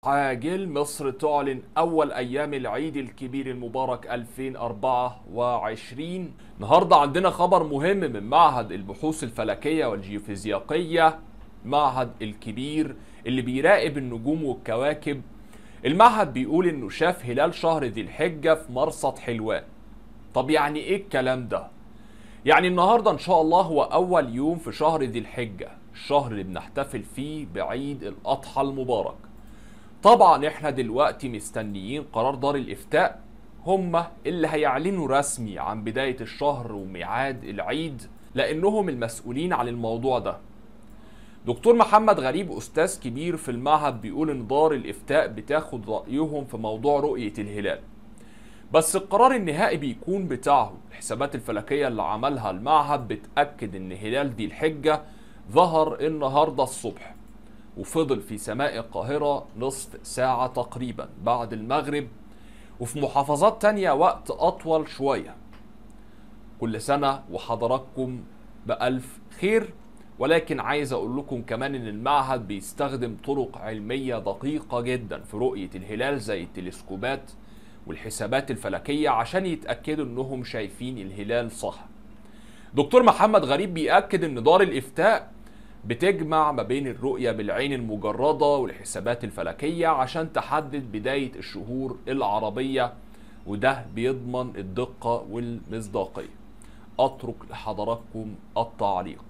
عاجل مصر تعلن أول أيام العيد الكبير المبارك 2024 النهاردة عندنا خبر مهم من معهد البحوث الفلكية والجيوفيزيائية معهد الكبير اللي بيراقب النجوم والكواكب المعهد بيقول انه شاف هلال شهر ذي الحجة في مرصد حلوان طب يعني ايه الكلام ده؟ يعني النهاردة ان شاء الله هو اول يوم في شهر ذي الحجة الشهر اللي بنحتفل فيه بعيد الاضحى المبارك طبعا احنا دلوقتي مستنيين قرار دار الافتاء هم اللي هيعلنوا رسمي عن بداية الشهر وميعاد العيد لانهم المسؤولين عن الموضوع ده دكتور محمد غريب استاذ كبير في المعهد بيقول ان دار الافتاء بتاخد رايهم في موضوع رؤيه الهلال بس القرار النهائي بيكون بتاعهم الحسابات الفلكيه اللي عملها المعهد بتاكد ان هلال دي الحجه ظهر النهارده الصبح وفضل في سماء القاهره نصف ساعه تقريبا بعد المغرب وفي محافظات تانية وقت اطول شويه كل سنه وحضراتكم بالف خير ولكن عايز اقول لكم كمان ان المعهد بيستخدم طرق علميه دقيقه جدا في رؤيه الهلال زي التلسكوبات والحسابات الفلكيه عشان يتاكدوا انهم شايفين الهلال صح دكتور محمد غريب بيأكد ان دار الافتاء بتجمع ما بين الرؤية بالعين المجردة والحسابات الفلكية عشان تحدد بداية الشهور العربية وده بيضمن الدقة والمصداقية أترك لحضراتكم التعليق